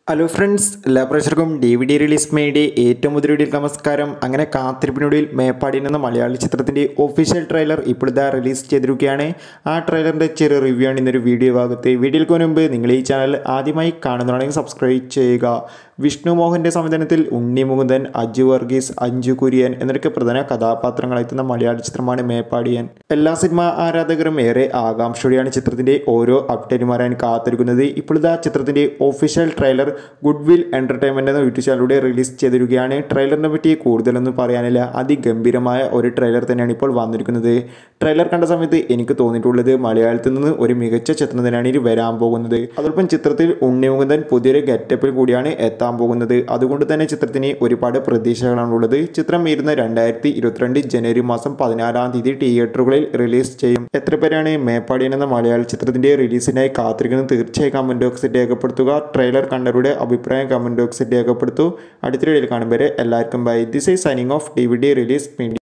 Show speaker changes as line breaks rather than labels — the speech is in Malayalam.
ഹലോ ഫ്രണ്ട്സ് എല്ലാ പ്രേക്ഷകർക്കും ഡി വി ഡി റിലീസ് മേയുടെ ഏറ്റവും പുതിയ വീഡിയോയിൽ നമസ്കാരം അങ്ങനെ കാത്തിരിപ്പിനൊടുവിൽ മേപ്പാടി എന്ന മലയാളി ചിത്രത്തിൻ്റെ ഒഫീഷ്യൽ ട്രെയിലർ ഇപ്പോഴിതാ റിലീസ് ചെയ്തിരിക്കുകയാണ് ആ ട്രെയിലറിൻ്റെ ചെറിയ റിവ്യൂ ആണ് ഇന്നൊരു വീഡിയോ ഭാഗത്ത് വീഡിയോയ്ക്ക് മുൻപ് നിങ്ങൾ ഈ ചാനൽ ആദ്യമായി കാണുന്നതാണെങ്കിൽ സബ്സ്ക്രൈബ് ചെയ്യുക വിഷ്ണു മോഹൻ്റെ സംവിധാനത്തിൽ ഉണ്ണി മുകുന്ദൻ അജു വർഗീസ് അഞ്ജു കുര്യൻ എന്നൊക്കെ പ്രധാന കഥാപാത്രങ്ങളെത്തുന്ന മലയാള ചിത്രമാണ് മേപ്പാടിയൻ എല്ലാ സിനിമ ആരാധകരും ഏറെ ആകാംക്ഷയോടെയാണ് ചിത്രത്തിൻ്റെ ഓരോ അപ്ഡേറ്റും അറിയാൻ കാത്തിരിക്കുന്നത് ഇപ്പോഴിതാ ചിത്രത്തിൻ്റെ official trailer good will entertainment എന്ന യൂട്യൂബ് ചാനലിലൂടെ റിലീസ് ചെയ്തിരിക്കുകയാണ് ട്രെയിലറിനെ പറ്റി കൂടുതലൊന്നും പറയാനില്ല അതിഗംഭീരമായ ഒരു ട്രെയിലർ തന്നെയാണ് ഇപ്പോൾ വന്നിരിക്കുന്നത് ട്രെയിലർ കണ്ട സമയത്ത് എനിക്ക് തോന്നിയിട്ടുള്ളത് മലയാളത്തിൽ നിന്ന് ഒരു മികച്ച ചിത്രം തന്നെയാണ് ഇനി വരാൻ പോകുന്നത് അതോടൊപ്പം ചിത്രത്തിൽ ഉണ്ണിമുകുന്ദൻ പുതിയൊരു ഗെറ്റപ്പിൽ കൂടിയാണ് എത്താൻ പോകുന്നത് അതുകൊണ്ട് തന്നെ ചിത്രത്തിന് ഒരുപാട് പ്രതീക്ഷകളാണ് ഉള്ളത് ചിത്രം വരുന്ന രണ്ടായിരത്തി ഇരുപത്തിരണ്ട് ജനുവരി മാസം പതിനാറാം തീയതി തിയേറ്ററുകളിൽ റിലീസ് ചെയ്യും എത്ര പേരാണ് മേപ്പാടിയൻ എന്ന മലയാള ചിത്രത്തിന്റെ റിലീസിനായി കാത്തിരിക്കുന്നത് തീർച്ചയായും കമന്റ് ബോക്സിൽ രേഖപ്പെടുത്തുക ട്രെയിലർ കണ്ടവരുടെ അഭിപ്രായം കമന്റ് ബോക്സിൽ രേഖപ്പെടുത്തൂ അടുത്ത വീഡിയോയിൽ കാണുമ്പോൾ എല്ലാവർക്കും bye this is signing off D V D release media